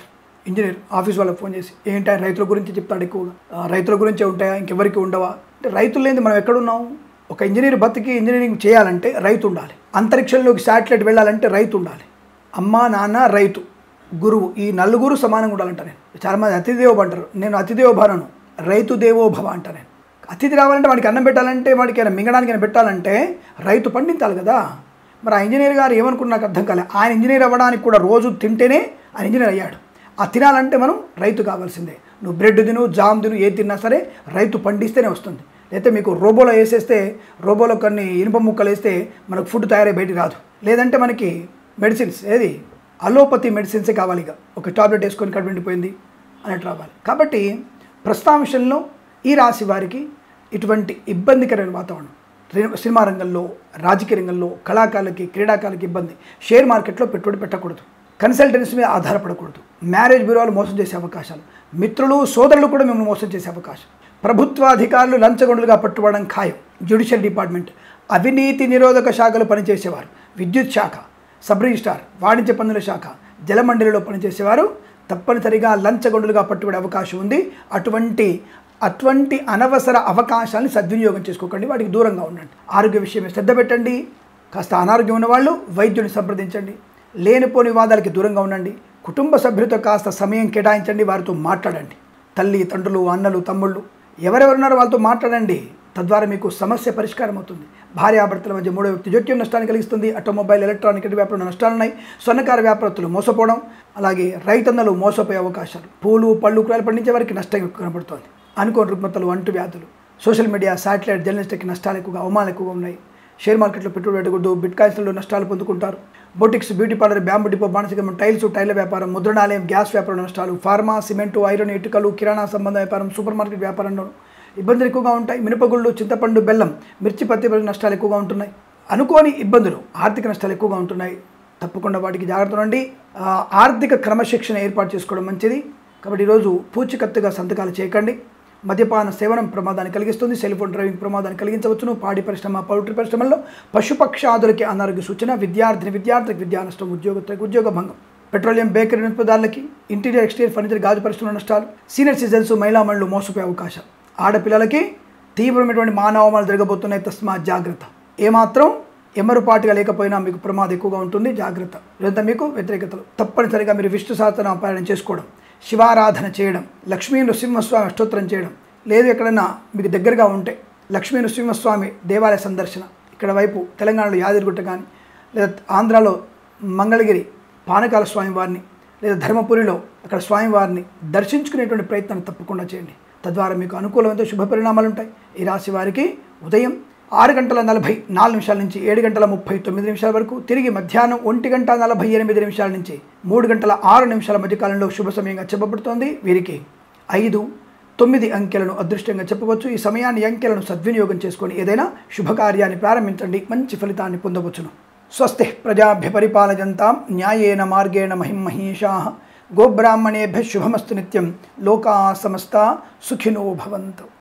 S1: ఇంజనీర్ ఆఫీస్ వాళ్ళకి ఫోన్ చేసి ఏంటి ఆయన రైతుల గురించి చెప్తాడు ఎక్కువగా ఆ, రైతుల గురించే ఉంటాయా ఇంకెవరికి ఉండవా అంటే రైతులు లేని మనం ఎక్కడున్నాం ఒక ఇంజనీర్ బతికి ఇంజనీరింగ్ చేయాలంటే రైతు ఉండాలి అంతరిక్షంలోకి శాటిలైట్ వెళ్ళాలంటే రైతు ఉండాలి అమ్మ నాన్న రైతు గురువు ఈ నలుగురు సమానంగా ఉండాలంట నేను చాలామంది అతిథిదేవోభ అంటారు నేను అతిథిదేవోభానను రైతు దేవోభవ అంట నేను అతిథి రావాలంటే వాడికి అన్నం పెట్టాలంటే వాడికి ఏమైనా మింగడానికి ఏమైనా పెట్టాలంటే రైతు పండించాలి కదా మరి ఆ ఇంజనీర్ గారు ఏమనుకున్నా నాకు అర్థం కాలే ఆయన ఇంజనీర్ అవ్వడానికి కూడా రోజు తింటేనే ఆయన ఇంజనీర్ అయ్యాడు ఆ తినాలంటే మనం రైతు కావాల్సిందే నువ్వు బ్రెడ్ తిను జామ్ తిను ఏ తిన్నా సరే రైతు పండిస్తేనే వస్తుంది లేకపోతే మీకు రోబోలో వేసేస్తే రోబోలో కొన్ని ఇనుప ముక్కలు వేస్తే మనకు ఫుడ్ తయారై బయటికి రాదు లేదంటే మనకి మెడిసిన్స్ ఏది అలోపతి మెడిసిన్సే కావాలి ఇక ఒక టాబ్లెట్ వేసుకొని కడుపు నిండిపోయింది అన్నట్టు రావాలి కాబట్టి ప్రస్తుతం విషయంలో ఈ రాశి వారికి ఇటువంటి ఇబ్బందికరమైన వాతావరణం రే- సినిమా రంగంలో రాజకీయ రంగంలో కళాకారులకి క్రీడాకారులకి ఇబ్బంది షేర్ మార్కెట్లో పెట్టుబడి పెట్టకూడదు కన్సల్టెన్సీ మీద ఆధారపడకూడదు మ్యారేజ్ బ్యూరోలు మోసం చేసే అవకాశాలు మిత్రులు సోదరులు కూడా మిమ్మల్ని మోసం చేసే అవకాశం ప్రభుత్వ అధికారులు లంచగొండలుగా పట్టుబడడం ఖాయం జ్యుడిషియల్ డిపార్ట్మెంట్ అవినీతి నిరోధక శాఖలు పనిచేసేవారు విద్యుత్ శాఖ సబ్ రిజిస్ట్రార్ వాణిజ్య పన్నుల శాఖ జలమండలిలో పనిచేసేవారు తప్పనిసరిగా లంచగొండలుగా పట్టుబడే అవకాశం ఉంది అటువంటి అటువంటి అనవసర అవకాశాలను సద్వినియోగం చేసుకోకండి వాటికి దూరంగా ఉండండి ఆరోగ్య విషయమే శ్రద్ధ పెట్టండి కాస్త అనారోగ్యం ఉన్నవాళ్ళు వైద్యుని సంప్రదించండి లేనిపోని వాదాలకి దూరంగా ఉండండి కుటుంబ సభ్యులతో కాస్త సమయం కేటాయించండి వారితో మాట్లాడండి తల్లి తండ్రులు అన్నలు తమ్ముళ్ళు ఎవరెవరున్నారో వాళ్ళతో మాట్లాడండి తద్వారా మీకు సమస్య పరిష్కారం అవుతుంది భార్యాభర్తల మధ్య మూడో వ్యక్తి జోక్యం నష్టాన్ని కలిగిస్తుంది ఆటోమొబైల్ ఎలక్ట్రానిక్ వ్యాపారంలో నష్టాలు ఉన్నాయి స్వర్ణకార వ్యాపారస్తులు మోసపోవడం అలాగే రైతన్నలు మోసపోయే అవకాశాలు పూలు పళ్ళు కూరలు పండించే వారికి నష్టం ఎక్కువ కనబడుతోంది అనుకోని రుగ్మతలు అంటు వ్యాధులు సోషల్ మీడియా శాటిలైట్ జర్నలిస్ట్కి నష్టాలు ఎక్కువగా అవమానాలు ఎక్కువగా ఉన్నాయి షేర్ మార్కెట్లో పెట్టుబడి పెట్టకూడదు బిట్ కాయిన్స్లో నష్టాలు పొందుకుంటారు boutiques beauty parlour bamboo depot బాణసికం టైల్స్ టైర్ల వ్యాపారం ముద్రణాలయం గ్యాస్ వ్యాపారం నష్టాలు ఫార్మా సిమెంటు ఐరన్ ఇటుకలు కిరాణా సంబంధ వ్యాపారం సూపర్ మార్కెట్ వ్యాపారంలో ఇబ్బందులు ఎక్కువగా ఉంటాయి మినపగుళ్ళు చింతపండు బెల్లం మిర్చి పత్తి పత్తి నష్టాలు ఎక్కువగా ఉంటున్నాయి అనుకోని ఇబ్బందులు ఆర్థిక నష్టాలు ఎక్కువగా ఉంటున్నాయి తప్పకుండా వాటికి జాగ్రత్త నుండి ఆ, ఆర్థిక క్రమశిక్షణ ఏర్పాటు చేసుకోవడం మంచిది కాబట్టి ఈరోజు పూచికత్తుగా సంతకాలు చేయకండి మద్యపాన సేవనం ప్రమాదాన్ని కలిగిస్తుంది సెల్ ఫోన్ డ్రైవింగ్ ప్రమాదాన్ని కలిగించవచ్చును పాడి పరిశ్రమ పౌల్ట్రీ పరిశ్రమల్లో పశుపక్షాదులకి అనారోగ్య సూచన విద్యార్థిని విద్యార్థికి విద్యా నష్టం ఉద్యోగ ఉద్యోగ భంగం పెట్రోలియం బేకరీ నిరుపదారులకి ఇంటీరియర్ ఎక్స్టీరియర్ ఫర్నిచర్ గాజు పరిశ్రమల నష్టాలు సీనియర్ సిటిజన్స్ మహిళా మహిళలు మోసపోయే అవకాశం ఆడపిల్లలకి తీవ్రమైనటువంటి మానవమాలు జరగబోతున్నాయి తస్మా జాగ్రత్త ఏమాత్రం ఎమరుపాటుగా లేకపోయినా మీకు ప్రమాదం ఎక్కువగా ఉంటుంది జాగ్రత్త ఇదంతా మీకు వ్యతిరేకతలు తప్పనిసరిగా మీరు విష్ణు సహస్రనామ పారాయణ చేసుకోవడం శివారాధన చేయడం లక్ష్మీ నృసింహస్వామి అష్టోత్తరం చేయడం లేదు ఎక్కడైనా మీకు దగ్గరగా ఉంటే లక్ష్మీ నృసింహస్వామి దేవాలయ సందర్శన ఇక్కడ వైపు తెలంగాణలో యాదగిరిగుట్ట కానీ లేదా ఆంధ్రాలో మంగళగిరి పానకాల స్వామివారిని లేదా ధర్మపురిలో అక్కడ స్వామివారిని దర్శించుకునేటువంటి ప్రయత్నాన్ని తప్పకుండా చేయండి తద్వారా మీకు అనుకూలమైన శుభ పరిణామాలు ఉంటాయి ఈ రాశి వారికి ఉదయం ఆరు గంటల నలభై నాలుగు నిమిషాల నుంచి ఏడు గంటల ముప్పై తొమ్మిది నిమిషాల వరకు తిరిగి మధ్యాహ్నం ఒంటి గంట నలభై ఎనిమిది నిమిషాల నుంచి మూడు గంటల ఆరు నిమిషాల మధ్య కాలంలో శుభ సమయంగా చెప్పబడుతోంది వీరికి ఐదు తొమ్మిది అంకెలను అదృష్టంగా చెప్పవచ్చు ఈ సమయాన్ని ఈ అంకెలను సద్వినియోగం చేసుకొని ఏదైనా శుభకార్యాన్ని ప్రారంభించండి మంచి ఫలితాన్ని పొందవచ్చును స్వస్తి ప్రజాభ్య పరిపాలజంతాం న్యాయేన మార్గేణ మహిం మహీషా గోబ్రాహ్మణేభ్య శుభమస్తు నిత్యం లోకా సమస్త సుఖినో భవంతు